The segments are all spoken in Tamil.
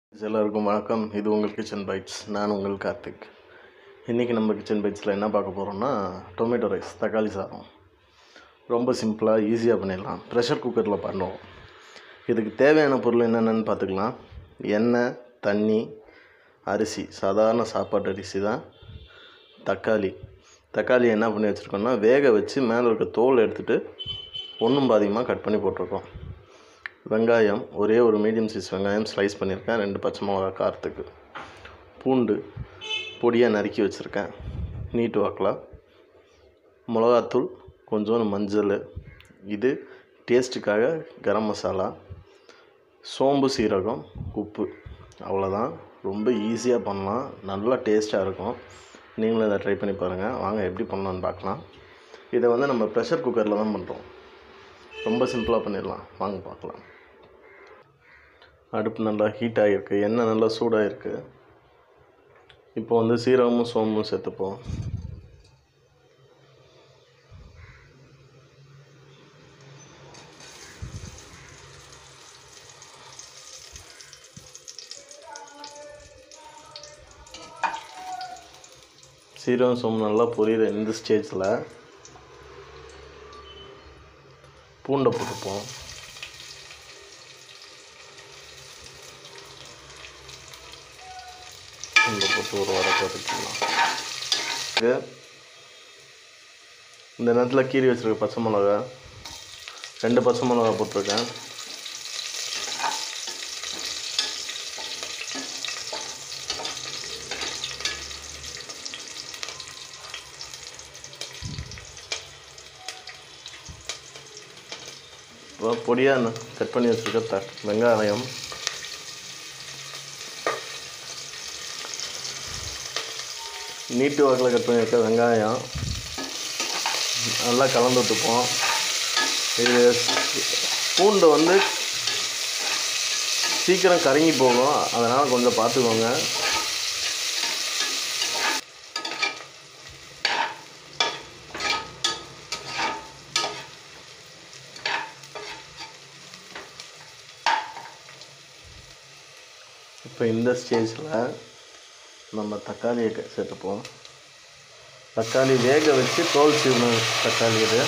எல்லாருக்கும் வணக்கம் இது உங்கள் கிச்சன் பைட்ஸ் நான் உங்கள் கார்த்திக் இன்றைக்கி நம்ம கிச்சன் பைட்ஸில் என்ன பார்க்க போகிறோம்னா டொமேட்டோ ரைஸ் தக்காளி சாதம் ரொம்ப சிம்பிளாக ஈஸியாக பண்ணிடலாம் ப்ரெஷர் குக்கரில் பண்ணுவோம் இதுக்கு தேவையான பொருள் என்னென்னு பார்த்துக்கலாம் எண்ணெய் தண்ணி அரிசி சாதாரண சாப்பாட்டு அரிசி தான் தக்காளி தக்காளி என்ன பண்ணி வச்சுருக்கோம்னா வேக வச்சு மேலே இருக்க தோல் எடுத்துகிட்டு ஒன்றும் பாதியமாக கட் பண்ணி போட்டிருக்கோம் வெங்காயம் ஒரே ஒரு மீடியம் சைஸ் வெங்காயம் ஸ்லைஸ் பண்ணியிருக்கேன் ரெண்டு பச்சை மிளகா காரத்துக்கு பூண்டு பொடியாக நறுக்கி வச்சுருக்கேன் நீட்டு வாக்கில் மிளகாத்தூள் கொஞ்சோண்டு மஞ்சள் இது டேஸ்ட்டுக்காக கரம் மசாலா சோம்பு சீரகம் உப்பு அவ்வளோதான் ரொம்ப ஈஸியாக பண்ணலாம் நல்லா டேஸ்ட்டாக இருக்கும் நீங்களும் இதை ட்ரை பண்ணி பாருங்கள் வாங்க எப்படி பண்ணலான்னு பார்க்கலாம் இதை வந்து நம்ம ப்ரெஷர் குக்கரில் தான் பண்ணுறோம் ரொம்ப சிம்பிளாக பண்ணிடலாம் வாங்க பார்க்கலாம் அடுப்பு நல்லா ஹீட் ஆகிருக்கு எண்ணெய் நல்லா சூடாகிருக்கு இப்போ வந்து சீரகமும் சோம்பும் சேர்த்துப்போம் சீரகம் சோம்பு நல்லா பொரியிற இந்த ஸ்டேஜில் பூண்டை போட்டுப்போம் பூண்டை போட்டு ஒரு வடக்கு வதக்கிடலாம் இது இந்த நேரத்தில் கீறி வச்சுருக்க பச்சை மிளகா ரெண்டு பச்சை மிளகா போட்டிருக்கேன் இப்போ பொடியாக கட் பண்ணி வச்சுருக்க த வெங்காயம் நீட்டு வாக்கில் கட் பண்ணி வைக்க வெங்காயம் நல்லா கலந்து விட்டுப்போம் இது பூண்டு வந்து சீக்கிரம் கருங்கி போகும் அதனால் கொஞ்சம் பார்த்துக்கோங்க இப்போ இந்த ஸ்டேஜில் நம்ம தக்காளியை க- சேர்த்துப்போம் தக்காளி வேக வச்சு தோல் சீவணும் தக்காளி இது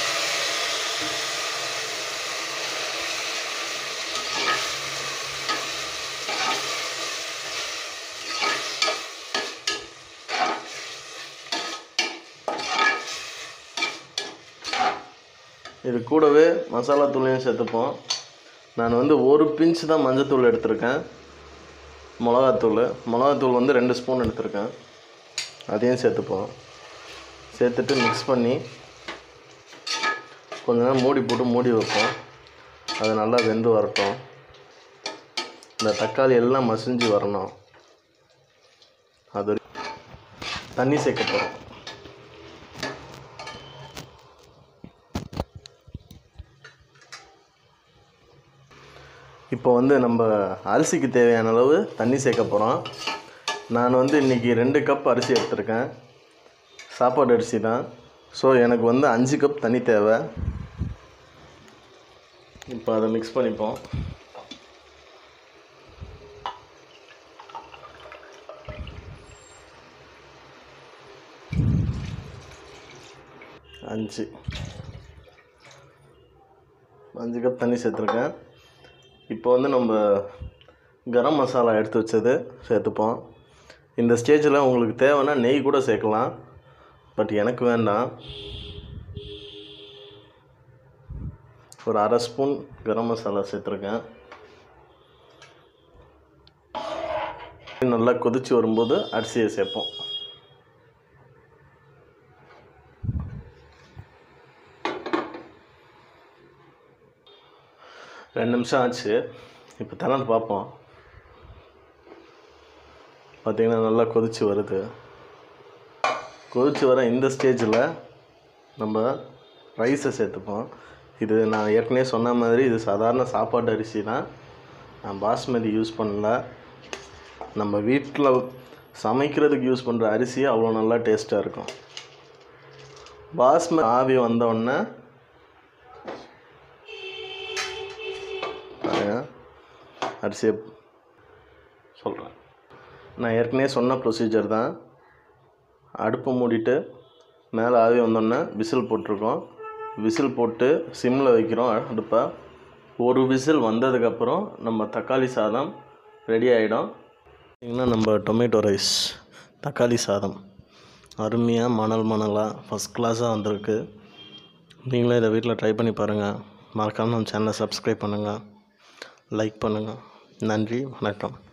இது கூடவே மசாலா தூளையும் சேர்த்துப்போம் நான் வந்து ஒரு பிஞ்ச் தான் மஞ்சத்தூள் எடுத்திருக்கேன் மிளகாத்தூள் மிளகாத்தூள் வந்து ரெண்டு ஸ்பூன் எடுத்திருக்கேன் அதையும் சேர்த்துப்போம் சேர்த்துட்டு மிக்ஸ் பண்ணி கொஞ்ச நேரம் மூடி போட்டு மூடி வைப்போம் அது நல்லா வெந்து வரட்டும் இந்த தக்காளி எல்லாம் மசிஞ்சு வரணும் அது வரை- தண்ணி சேர்க்க போகிறோம் இப்போ வந்து நம்ம அரிசிக்கு தேவையான அளவு தண்ணி சேர்க்க போகிறோம் நான் வந்து இன்றைக்கி ரெண்டு கப் அரிசி எடுத்திருக்கேன் சாப்பாடு அரிசி தான் ஸோ எனக்கு வந்து அஞ்சு கப் தண்ணி தேவை இப்போ அதை மிக்ஸ் பண்ணிப்போம் அஞ்சு அஞ்சு கப் தண்ணி சேர்த்துருக்கேன் இப்போ வந்து நம்ம கரம் மசாலா எடுத்து வச்சது சேர்த்துப்போம் இந்த ஸ்டேஜில் உங்களுக்கு தேவைன்னா நெய் கூட சேர்க்கலாம் பட் எனக்கு வேண்டாம் ஒரு அரை ஸ்பூன் கரம் மசாலா சேர்த்துருக்கேன் நல்லா கொதிச்சு வரும்போது அரிசியை சேர்ப்போம் ரெண்டு நிமிஷம் ஆச்சு இப்போ திறந்து பார்ப்போம் பார்த்தீங்கன்னா நல்லா கொதிச்சு வருது கொதிச்சு வர இந்த ஸ்டேஜில் நம்ம ரைஸை சேர்த்துப்போம் இது நான் ஏற்கனவே சொன்ன மாதிரி இது சாதாரண சாப்பாட்டு அரிசி தான் நான் பாஸ்மதி யூஸ் பண்ணல நம்ம வீட்டில் சமைக்கிறதுக்கு யூஸ் பண்ணுற அரிசி அவ்வளோ நல்லா டேஸ்ட்டாக இருக்கும் பாஸ்மதி ஆவி வந்தோடனே பாருங்க அரிசியை சொல்கிறேன் நான் ஏற்கனவே சொன்ன ப்ரொசீஜர் தான் அடுப்பை மூடிட்டு மேலே ஆவி வந்தோடனே விசில் போட்டிருக்கோம் விசில் போட்டு சிம்மில் வைக்கிறோம் அடுப்பை ஒரு விசில் வந்ததுக்கப்புறம் நம்ம தக்காளி சாதம் ரெடி ஆகிடும் பார்த்திங்கன்னா நம்ம டொமேட்டோ ரைஸ் தக்காளி சாதம் அருமையாக மணல் மணலாக ஃபஸ்ட் கிளாஸாக வந்திருக்கு நீங்களும் இதை வீட்டில் ட்ரை பண்ணி பாருங்கள் மறக்காமல் நம்ம சேனலை சப்ஸ்கிரைப் பண்ணுங்கள் லைக் பண்ணுங்கள் நன்றி வணக்கம்